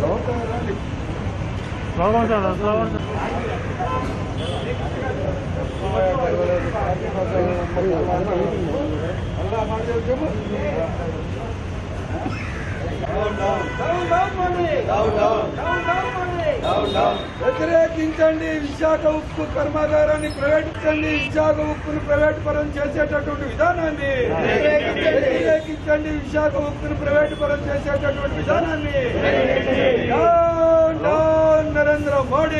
వ్యతిరేకించండి విశాఖ ఉక్కు కర్మాగారాన్ని ప్రైవేటించండి విశాఖ ఉక్కును ప్రైవేట్ పరం చేసేటటువంటి విధానాన్ని వ్యతిరేకించండి విశాఖ ఉక్కును ప్రైవేట్ పరం చేసేటటువంటి విధానాన్ని down down Narendra Modi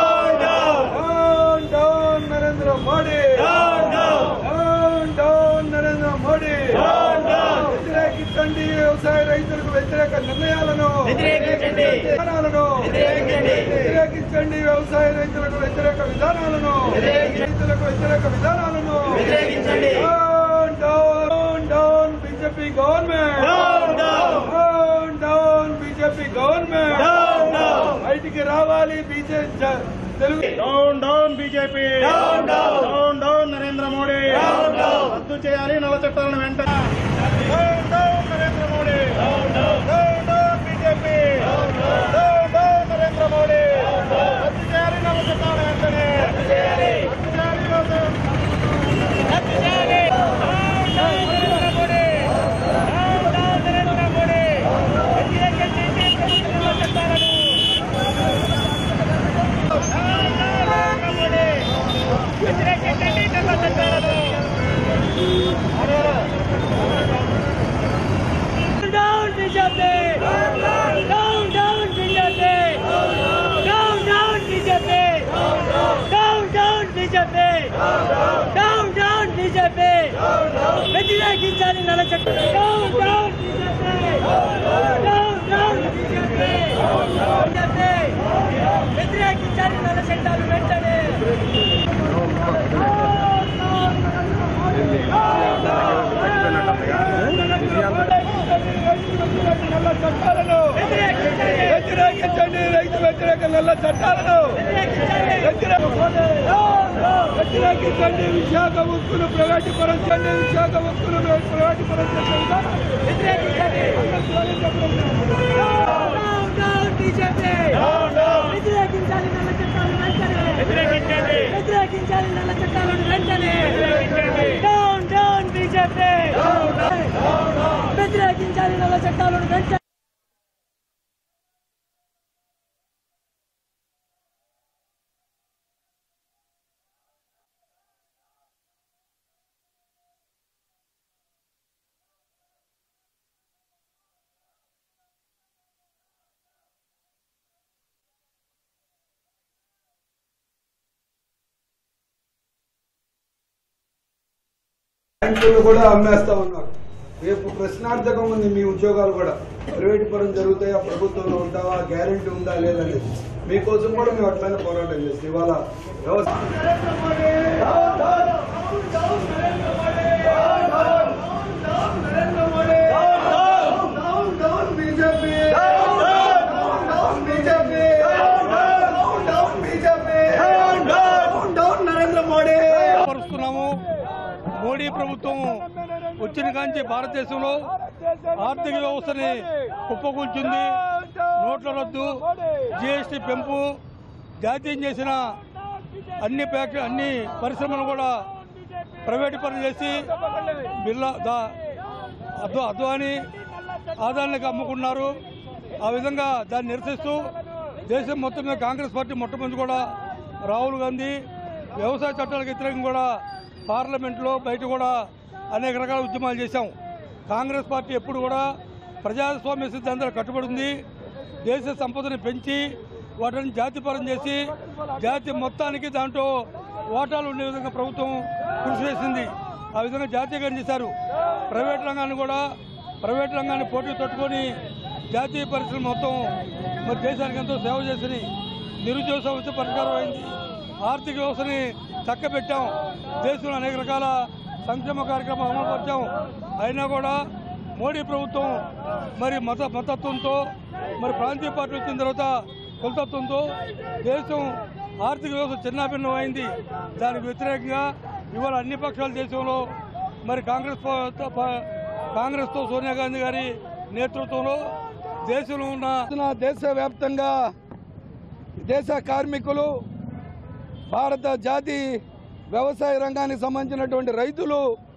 down down Narendra Modi down down Narendra Modi వ్యతిరేకించండి వ్యవసాయ రైతులకు వ్యతిరేక నిర్ణయాలను వ్యతిరేకించండి. విధానాలను వ్యతిరేకించండి. వ్యతిరేకించండి వ్యవసాయ రైతులకు వ్యతిరేక విధానాలను రైతులకు వ్యతిరేక విధానాలను వ్యతిరేకించండి. Down down down BJP government down down. Down down BJP government down down. బయటికి రావాలి BJP Telugu down down BJP down down. Down down Narendra Modi down down. రద్దు చేయాలి నల్ల చట్టాలను వెంటనే down down Narendra Modi down down BJP down down Narendra Modi రద్దు చేయాలి నల్ల చట్టాలను వెంటనే రద్దు చేయాలి Down BJP! Down down BJP! Down down BJP! Down down BJP! Down down BJP! వ్యతిరేకించాలి నల్ల చట్టం down down BJP down down BJP వ్యతిరేకించాలి నల్ల చట్టాలు వెంటనే నల్ల చట్టాలను వ్యతిరేకించండి రైతు వ్యతిరేక నల్ల చట్టాలను వ్యతిరేక- వ్యతిరేకించండి విశాఖ ఉక్కును ప్రైవేటీకరించండి విశాఖ ఉక్కును ప్రైవేటీకరించండి డౌన్ డౌన్ బీజేపీ వ్యతిరేకించాలి నల్ల చట్టాలను వెంటనే వ్యతిరేకించాలి నల్ల చట్టాలను వెంటనే డౌన్ డౌన్ బీజేపీ వ్యతిరేకించాలి నల్ల చట్టాలను వెంటనే బ్యాంకులు కూడా అమ్మేస్తా ఉన్నారు రేపు ప్రశ్నార్థకం ఉంది మీ ఉద్యోగాలు కూడా ప్రైవేట్ పరం జరుగుతాయా ప్రభుత్వంలో ఉంటావా గ్యారెంటీ ఉందా లేదనేది మీకోసం కూడా మేము అట్లనే పోరాటం చేస్తాం ఇవాళ వ్యవసాయ పరుస్తున్నాము మోడీ ప్రభుత్వం వచ్చిన కాంచి భారతదేశంలో ఆర్థిక వ్యవస్థని కుప్పకూల్చింది నోట్ల రద్దు జీఎస్టీ పెంపు జాతీయం చేసిన అన్ని ఫ్యాక్టరీ అన్ని పరిశ్రమలు కూడా ప్రైవేటీకరణ చేసి బిర్లా దా అద్వా అద్వాని ఆదాయానికి అమ్ముకున్నారు ఆ విధంగా దాన్ని నిరసిస్తూ దేశం మొత్తం మీద కాంగ్రెస్ పార్టీ మొట్టమొదటి కూడా రాహుల్ గాంధీ వ్యవసాయ చట్టాలకు వ్యతిరేకంగా కూడా పార్లమెంట్లో బయట కూడా అనేక రకాల ఉద్యమాలు చేశాం కాంగ్రెస్ పార్టీ ఎప్పుడు కూడా ప్రజాస్వామ్య సిద్ధాంతాలకు కట్టుబడి ఉంది దేశ సంపదను పెంచి వాటిని జాతిపరం చేసి జాతి మొత్తానికి దాంట్లో ఓటాలు ఉండే విధంగా ప్రభుత్వం కృషి చేసింది ఆ విధంగా జాతీయకరణ చేశారు ప్రైవేట్ రంగాన్ని కూడా ప్రైవేట్ రంగాన్ని పోటీ తట్టుకొని జాతీయ పరిశ్రమ మొత్తం మరి దేశానికి ఎంతో సేవ చేసి నిరుద్యోగ సమస్య పరిష్కారం అయింది ఆర్థిక వ్యవస్థని చక్కబెట్టాం దేశంలో అనేక రకాల సంక్షేమ కార్యక్రమాలు అమలుపరిచాం అయినా కూడా మోడీ ప్రభుత్వం మరి మత మతత్వంతో మరి ప్రాంతీయ పార్టీ వచ్చిన తర్వాత కులతత్వంతో దేశం ఆర్థిక వ్యవస్థ చిన్నాభిన్నం అయింది దానికి వ్యతిరేకంగా ఇవాళ అన్ని పక్షాల దేశంలో మరి కాంగ్రెస్ ప- ప- కాంగ్రెస్తో సోనియా గాంధీ గారి నేతృత్వంలో దేశంలో ఉన్న దేశవ్యాప్తంగా దేశ కార్మికులు భారత జాతి వ్యవసాయ రంగానికి సంబంధించినటువంటి రైతులు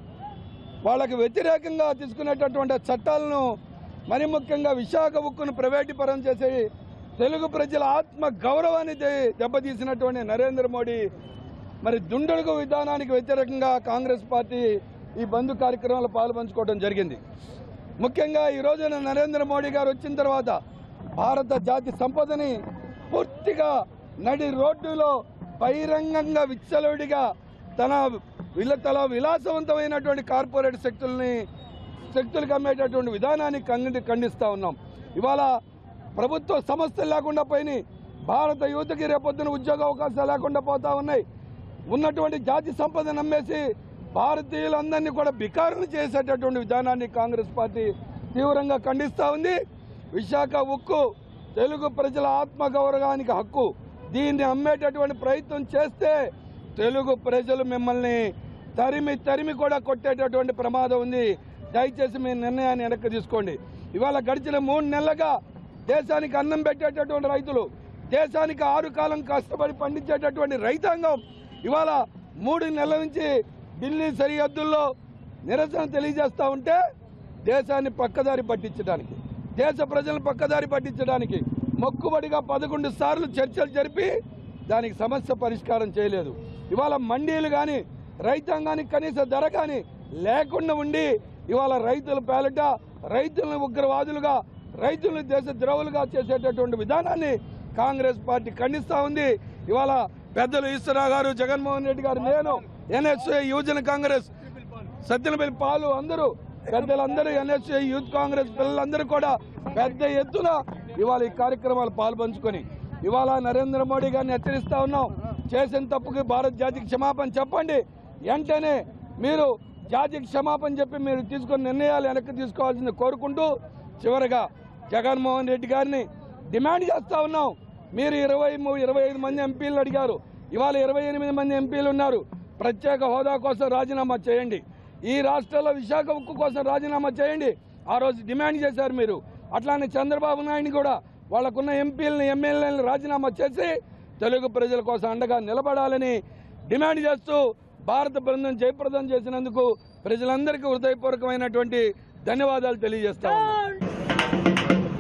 వాళ్ళకి వ్యతిరేకంగా తీసుకునేటటువంటి చట్టాలను మరి ముఖ్యంగా విశాఖ ఉక్కును ప్రైవేటీకరణ చేసి తెలుగు ప్రజల ఆత్మ గౌరవాన్ని దె- దెబ్బతీసినటువంటి నరేంద్ర మోడీ మరి దుండడుగు విధానానికి వ్యతిరేకంగా కాంగ్రెస్ పార్టీ ఈ బంధు కార్యక్రమంలో పాల్పంచుకోవడం జరిగింది ముఖ్యంగా ఈ రోజున నరేంద్ర మోడీ గారు వచ్చిన తర్వాత భారత జాతి సంపదని పూర్తిగా నడి రోడ్డులో బహిరంగంగా విచ్చలవిడిగా తన విల తల విలాసవంతమైనటువంటి కార్పొరేట్ శక్తుల్ని శక్తులకు అమ్మేటటువంటి విధానాన్ని ఖండి ఖండిస్తా ఉన్నాం ఇవాళ ప్రభుత్వ సంస్థలు లేకుండా పోయినాయి భారత యువతకి రేపొద్దున ఉద్యోగ అవకాశాలు లేకుండా పోతా ఉన్నాయి ఉన్నటువంటి జాతి సంపద నమ్మేసి భారతీయులందరినీ కూడా బికారులు చేసేటటువంటి విధానాన్ని కాంగ్రెస్ పార్టీ తీవ్రంగా ఖండిస్తా ఉంది విశాఖ ఉక్కు తెలుగు ప్రజల ఆత్మగౌరవానికి హక్కు దీన్ని అమ్మేటటువంటి ప్రయత్నం చేస్తే తెలుగు ప్రజలు మిమ్మల్ని తరిమి తరిమి కూడా కొట్టేటటువంటి ప్రమాదం ఉంది దయచేసి మీ నిర్ణయాన్ని వెనక్కి తీసుకోండి ఇవాళ గడిచిన మూడు నెలలుగా దేశానికి అన్నం పెట్టేటటువంటి రైతులు దేశానికి ఆరు కాలం కష్టపడి పండించేటటువంటి రైతాంగం ఇవాళ మూడు నెలల నుంచి ఢిల్లీ సరిహద్దుల్లో నిరసన తెలియజేస్తా ఉంటే దేశాన్ని పక్కదారి పట్టించడానికి దేశ ప్రజలను పక్కదారి పట్టించడానికి మొక్కుబడిగా పదకొండు సార్లు చర్చలు జరిపి దానికి సమస్య పరిష్కారం చేయలేదు ఇవాళ మండీలు కానీ రైతాంగానికి కనీస ధర కానీ లేకుండా ఉండి ఇవాళ రైతుల పేలట రైతులను ఉగ్రవాదులుగా రైతులను దేశ ద్రోవులుగా చేసేటటువంటి విధానాన్ని కాంగ్రెస్ పార్టీ ఖండిస్తా ఉంది ఇవాళ పెద్దలు ఈశ్వరరావు గారు జగన్మోహన్ రెడ్డి గారు నేను ఎన్ఎస్ఏ యువజన కాంగ్రెస్ సత్యనపల్లి పాలు అందరూ పెద్దలందరూ ఎన్ఎస్ఏ యూత్ కాంగ్రెస్ పిల్లలందరూ కూడా పెద్ద ఎత్తున ఇవాళ ఈ కార్యక్రమాలు పాల్పంచుకొని ఇవాళ నరేంద్ర మోడీ గారిని హెచ్చరిస్తా ఉన్నాం చేసిన తప్పుకి భారత్ జాతికి క్షమాపణ చెప్పండి వెంటనే మీరు జాతికి క్షమాపణ చెప్పి మీరు తీసుకున్న నిర్ణయాలు వెనక్కి తీసుకోవాల్సింది కోరుకుంటూ చివరగా జగన్మోహన్ రెడ్డి గారిని డిమాండ్ చేస్తా ఉన్నాం మీరు ఇరవై మూ- ఇరవై ఐదు మంది ఎంపీలు అడిగారు ఇవాళ ఇరవై ఎనిమిది మంది ఎంపీలు ఉన్నారు ప్రత్యేక హోదా కోసం రాజీనామా చేయండి ఈ రాష్ట్రంలో విశాఖ ఉక్కు కోసం రాజీనామా చేయండి ఆ రోజు డిమాండ్ చేశారు మీరు అట్లానే చంద్రబాబు నాయుడు కూడా వాళ్ళకున్న ఎంపీలను ఎమ్మెల్యేలను రాజీనామా చేసి తెలుగు ప్రజల కోసం అండగా నిలబడాలని డిమాండ్ చేస్తూ భారత బృందం జయప్రదం చేసినందుకు ప్రజలందరికీ హృదయపూర్వకమైనటువంటి ధన్యవాదాలు తెలియజేస్తా ఉన్నాం.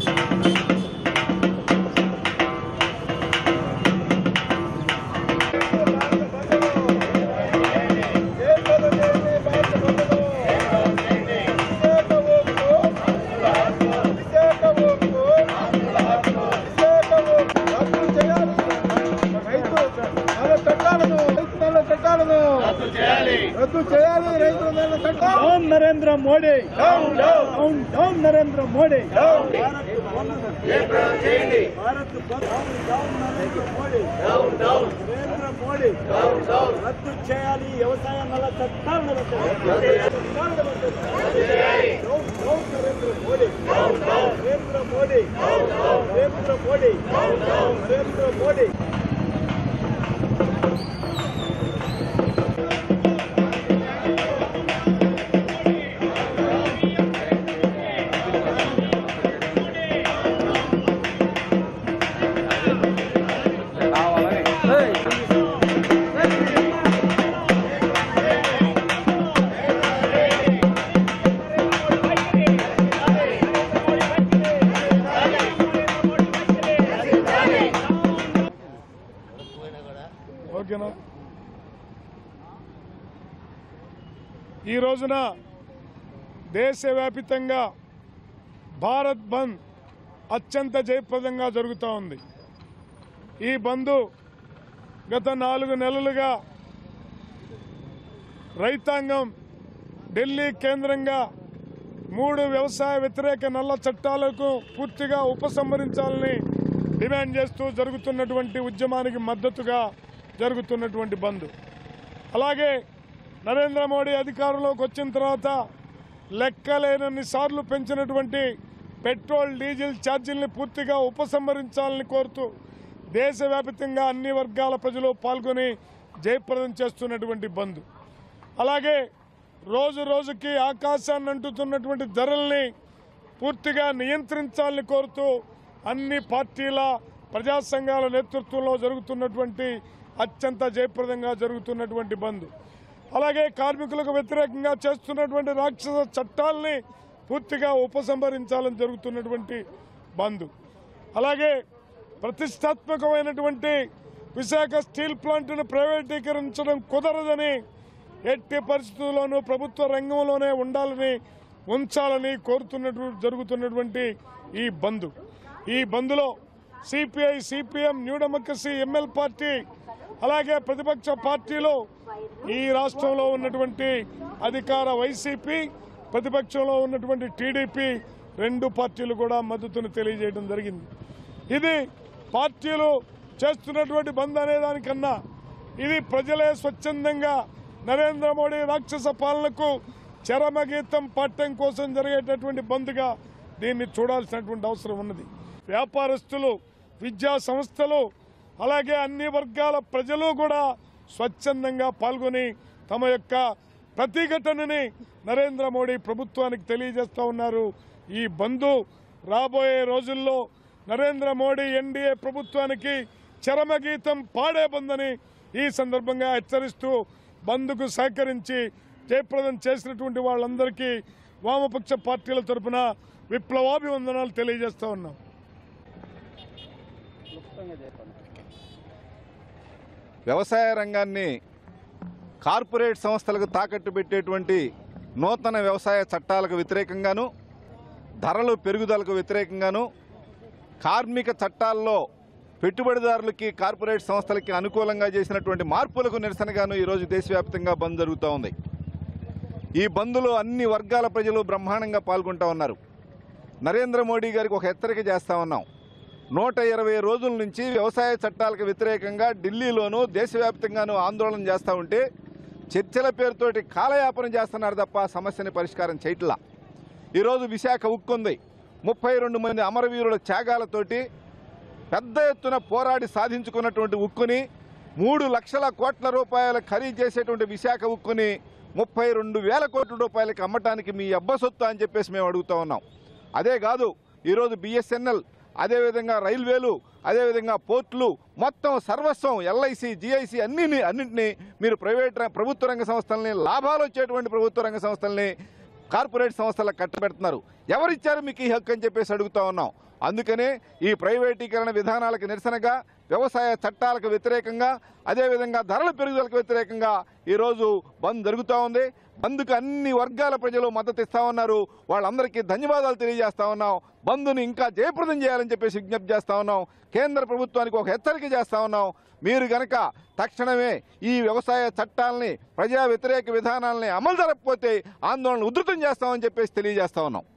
రద్దు చేయాలి రైతుల నెల చట్టం down Narendra Modi down down down Narendra Modi down Bharat down down Narendra Modi down down Narendra Modi down down రద్దు చేయాలి వ్యవసాయ నల్ల చట్టాలను down down Narendra Modi down down Narendra Modi down down Narendra Modi down down Narendra Modi ఓకేనా ఈ రోజున దేశవ్యాపితంగా భారత్ బంద్ అత్యంత జయప్రదంగా జరుగుతూ ఉంది ఈ బంద్ గత నాలుగు నెలలుగా రైతాంగం ఢిల్లీ కేంద్రంగా మూడు వ్యవసాయ వ్యతిరేక నల్ల చట్టాలకు పూర్తిగా ఉపసంహరించాలని డిమాండ్ చేస్తూ జరుగుతున్నటువంటి ఉద్యమానికి మద్దతుగా జరుగుతున్నటువంటి బంద్ అలాగే నరేంద్ర మోడీ అధికారంలోకి వచ్చిన తర్వాత లెక్కలేనన్ని సార్లు పెంచినటువంటి పెట్రోల్ డీజిల్ ఛార్జీల్ని పూర్తిగా ఉపసంహరించాలని కోరుతూ దేశవ్యాప్తంగా అన్ని వర్గాల ప్రజలు పాల్గొని జయప్రదం చేస్తున్నటువంటి బంద్ అలాగే రోజు రోజుకి ఆకాశాన్ని అంటుతున్నటువంటి ధరల్ని పూర్తిగా నియంత్రించాలని కోరుతూ అన్ని పార్టీల ప్రజా సంఘాల నేతృత్వంలో జరుగుతున్నటువంటి అత్యంత జయప్రదంగా జరుగుతున్నటువంటి బంద్ అలాగే కార్మికులకు వ్యతిరేకంగా చేస్తున్నటువంటి రాక్షస చట్టాలని పూర్తిగా ఉపసంహరించాలని జరుగుతున్నటువంటి బంద్ అలాగే ప్రతిష్టాత్మకమైనటువంటి విశాఖ స్టీల్ ప్లాంట్ను ప్రైవేటీకరించడం కుదరదని ఎట్టి పరిస్థితుల్లోనూ ప్రభుత్వ రంగంలోనే ఉండాలని ఉంచాలని కోరుతున్నట్టు జరుగుతున్నటువంటి ఈ బంద్ ఈ బంద్లో CPI CPM new democracy ML party అలాగే ప్రతిపక్ష పార్టీలు ఈ రాష్ట్రంలో ఉన్నటువంటి అధికార వైసీపీ ప్రతిపక్షంలో ఉన్నటువంటి టీడీపీ రెండు పార్టీలు కూడా మద్దతును తెలియజేయడం జరిగింది ఇది పార్టీలు చేస్తున్నటువంటి బంద్ అనే దానికన్నా ఇది ప్రజలే స్వచ్ఛందంగా నరేంద్ర మోడీ రాక్షస పాలనకు చరమగీతం పాఠ్యం కోసం జరిగేటటువంటి బంద్గా దీన్ని చూడాల్సినటువంటి అవసరం ఉన్నది వ్యాపారస్తులు విద్యా సంస్థలు అలాగే అన్ని వర్గాల ప్రజలు కూడా స్వచ్ఛందంగా పాల్గొని తమ యొక్క ప్రతిఘటనని నరేంద్ర మోడీ ప్రభుత్వానికి తెలియజేస్తా ఉన్నారు ఈ బంధు రాబోయే రోజుల్లో నరేంద్ర మోడీ ఎన్డీఏ ప్రభుత్వానికి చరమగీతం పాడే బందని ఈ సందర్భంగా హెచ్చరిస్తూ బంద్కు సహకరించి జయప్రదం చేసినటువంటి వాళ్ళందరికీ వామపక్ష పార్టీల తరపున విప్లవాభివందనాలు తెలియజేస్తా ఉన్నాం వ్యవసాయ రంగాన్ని కార్పొరేట్ సంస్థలకు తాకట్టు పెట్టేటువంటి నూతన వ్యవసాయ చట్టాలకు వ్యతిరేకంగాను ధరలు పెరుగుదలకు వ్యతిరేకంగాను కార్మిక చట్టాల్లో పెట్టుబడిదారులకి కార్పొరేట్ సంస్థలకి అనుకూలంగా చేసినటువంటి మార్పులకు నిరసనగాను ఈరోజు దేశవ్యాప్తంగా బంద్ జరుగుతూ ఉంది ఈ బంద్లో అన్ని వర్గాల ప్రజలు బ్రహ్మాండంగా పాల్గొంటూ ఉన్నారు నరేంద్ర మోడీ గారికి ఒక హెచ్చరిక చేస్తా ఉన్నాం నూట ఇరవై రోజుల నుంచి వ్యవసాయ చట్టాలకు వ్యతిరేకంగా ఢిల్లీలోనూ దేశవ్యాప్తంగానూ ఆందోళన చేస్తూ ఉంటే చర్చల పేరుతోటి కాలయాపన చేస్తున్నారు తప్ప సమస్యని పరిష్కారం చేయట్లా ఈరోజు విశాఖ ఉక్కుంది ముప్పై రెండు మంది అమరవీరుల త్యాగాలతోటి పెద్ద ఎత్తున పోరాడి సాధించుకున్నటువంటి ఉక్కుని మూడు లక్షల కోట్ల రూపాయల ఖరీదు చేసేటువంటి విశాఖ ఉక్కుని ముప్పై రెండు వేల కోట్ల రూపాయలకి అమ్మటానికి మీ అబ్బ సొత్తు అని చెప్పేసి మేము అడుగుతా ఉన్నాం అదే కాదు ఈరోజు బిఎస్ఎన్ఎల్ అదేవిధంగా రైల్వేలు అదేవిధంగా పోర్టులు మొత్తం సర్వస్వం ఎల్ఐసి జిఐసి అన్ని అన్నింటినీ మీరు ప్రైవేట్ ర- ప్రభుత్వ రంగ సంస్థల్ని లాభాలు వచ్చేటువంటి ప్రభుత్వ రంగ సంస్థల్ని కార్పొరేట్ సంస్థలకు కట్టబెడుతున్నారు ఎవరిచ్చారు మీకు ఈ హక్కు అని చెప్పేసి అడుగుతా ఉన్నాం అందుకనే ఈ ప్రైవేటీకరణ విధానాలకు నిరసనగా వ్యవసాయ చట్టాలకు వ్యతిరేకంగా అదేవిధంగా ధరల పెరుగుదలకు వ్యతిరేకంగా ఈరోజు బంద్ జరుగుతూ ఉంది బంద్కు అన్ని వర్గాల ప్రజలు మద్దతు ఇస్తా ఉన్నారు వాళ్ళందరికీ ధన్యవాదాలు తెలియజేస్తా ఉన్నాం బంద్ను ఇంకా జయప్రదం చేయాలని చెప్పేసి విజ్ఞప్తి చేస్తా ఉన్నాం కేంద్ర ప్రభుత్వానికి ఒక హెచ్చరిక చేస్తా ఉన్నాం మీరు గనక తక్షణమే ఈ వ్యవసాయ చట్టాలని ప్రజా వ్యతిరేక విధానాలని అమలు జరగకపోతే ఆందోళన ఉధృతం చేస్తామని చెప్పేసి తెలియజేస్తా ఉన్నాం